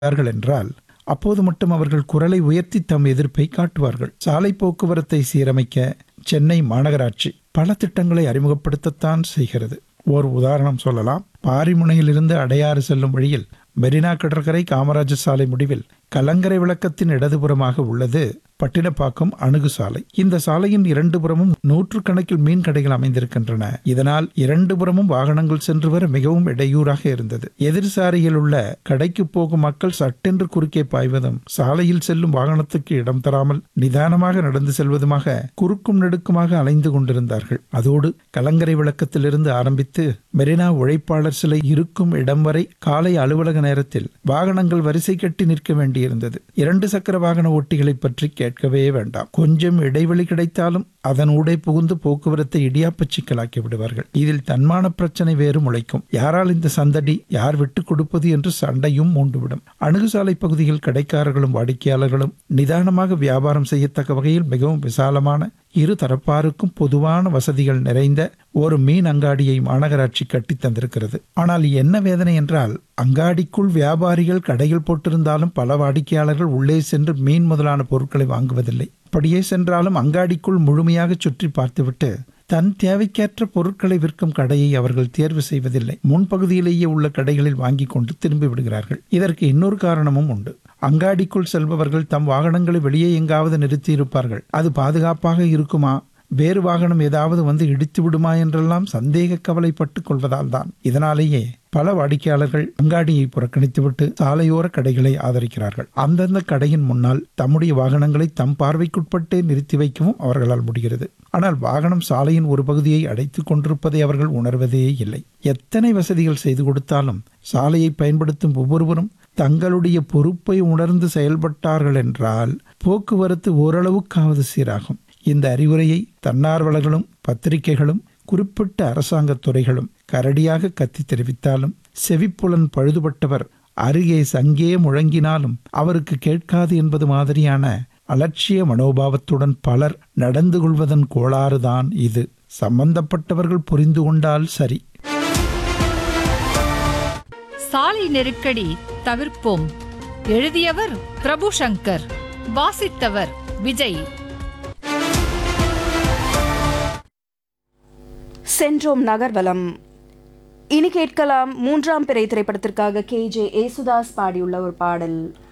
செய்கிறார்கள் என்றால் அப்போது மட்டும் அவர்கள் குரலை உயர்த்தி தம் எதிர்ப்பை காட்டுவார்கள் சாலை போக்குவரத்தை சீரமைக்க சென்னை மாநகராட்சி பல திட்டங்களை அறிமுகப்படுத்தத்தான் செய்கிறது ஓர் உதாரணம் சொல்லலாம் பாரிமுனையிலிருந்து அடையாறு செல்லும் வழியில் மெரினா கடற்கரை காமராஜர் சாலை முடிவில் கலங்கரை விளக்கத்தின் இடதுபுறமாக உள்ளது பட்டினப்பாக்கம் அணுகு சாலை இந்த சாலையின் இரண்டு புறமும் நூற்றுக்கணக்கில் மீன் கடைகள் அமைந்திருக்கின்றன இதனால் இரண்டு புறமும் வாகனங்கள் சென்று வர மிகவும் இடையூறாக இருந்தது எதிர் சாலையில் உள்ள கடைக்கு போகும் மக்கள் சட்டென்று குறுக்கே பாய்வதும் சாலையில் செல்லும் வாகனத்துக்கு இடம் தராமல் நிதானமாக நடந்து செல்வதுமாக குறுக்கும் நெடுக்குமாக அலைந்து கொண்டிருந்தார்கள் அதோடு கலங்கரை விளக்கத்திலிருந்து ஆரம்பித்து மெரினா உழைப்பாளர் சிலை இருக்கும் இடம் வரை காலை அலுவலக நேரத்தில் வாகனங்கள் வரிசை கட்டி நிற்க வேண்டியிருந்தது இரண்டு சக்கர வாகன ஓட்டிகளை பற்றி கேட்கவே வேண்டாம் கொஞ்சம் இடைவெளி கிடைத்தாலும் அதனூடே புகுந்து போக்குவரத்தை இடியாப்பச் சிக்கலாக்கி விடுவார்கள் இதில் தன்மான பிரச்சனை வேறு முளைக்கும் யாரால் இந்த சந்தடி யார் விட்டுக் கொடுப்பது என்று சண்டையும் மூண்டுவிடும் அணுகுசாலை பகுதியில் கடைக்காரர்களும் வாடிக்கையாளர்களும் நிதானமாக வியாபாரம் செய்யத்தக்க வகையில் மிகவும் விசாலமான இரு தரப்பாருக்கும் பொதுவான வசதிகள் நிறைந்த ஒரு மீன் அங்காடியை மாநகராட்சி கட்டித் தந்திருக்கிறது ஆனால் என்ன வேதனை என்றால் அங்காடிக்குள் வியாபாரிகள் கடைகள் போட்டிருந்தாலும் பல வாடிக்கையாளர்கள் உள்ளே சென்று மீன் முதலான பொருட்களை வாங்குவதில்லை அப்படியே சென்றாலும் அங்காடிக்குள் முழுமையாக சுற்றி பார்த்துவிட்டு தன் தேவைக்கேற்ற பொருட்களை விற்கும் கடையை அவர்கள் தேர்வு செய்வதில்லை முன்பகுதியிலேயே உள்ள கடைகளில் வாங்கி கொண்டு திரும்பி விடுகிறார்கள் இதற்கு இன்னொரு காரணமும் உண்டு அங்காடிக்குள் செல்பவர்கள் தம் வாகனங்களை வெளியே எங்காவது நிறுத்தியிருப்பார்கள் அது பாதுகாப்பாக இருக்குமா வேறு வாகனம் ஏதாவது வந்து இடித்து விடுமா என்றெல்லாம் சந்தேக கவலைப்பட்டுக் கொள்வதால் தான் இதனாலேயே பல வாடிக்கையாளர்கள் அங்காடியை புறக்கணித்துவிட்டு சாலையோர கடைகளை ஆதரிக்கிறார்கள் அந்தந்த கடையின் முன்னால் தம்முடைய வாகனங்களை தம் பார்வைக்குட்பட்டே நிறுத்தி வைக்கவும் அவர்களால் முடிகிறது ஆனால் வாகனம் சாலையின் ஒரு பகுதியை அடைத்துக் கொண்டிருப்பதை அவர்கள் உணர்வதே இல்லை எத்தனை வசதிகள் செய்து கொடுத்தாலும் சாலையை பயன்படுத்தும் ஒவ்வொருவரும் தங்களுடைய பொறுப்பை உணர்ந்து செயல்பட்டார்கள் என்றால் போக்குவரத்து ஓரளவுக்காவது சீராகும் இந்த அறிவுரையை தன்னார்வலர்களும் பத்திரிகைகளும் குறிப்பிட்ட அரசாங்கத் துறைகளும் கரடியாக கத்தி தெரிவித்தாலும் செவிப்புலன் பழுதுபட்டவர் அருகே சங்கே முழங்கினாலும் அவருக்கு கேட்காது என்பது மாதிரியான அலட்சிய மனோபாவத்துடன் பலர் நடந்து கொள்வதன் கோளாறுதான் இது சம்பந்தப்பட்டவர்கள் புரிந்து கொண்டால் சரி சாலை நெருக்கடி தவிர்ப்போம் எழுதியவர் பிரபு சங்கர் வாசித்தவர் விஜய் சென்றோம் நகர்வலம் இனி கேட்கலாம் மூன்றாம் பிறை திரைப்படத்திற்காக கே ஜே ஏசுதாஸ் பாடியுள்ள ஒரு பாடல்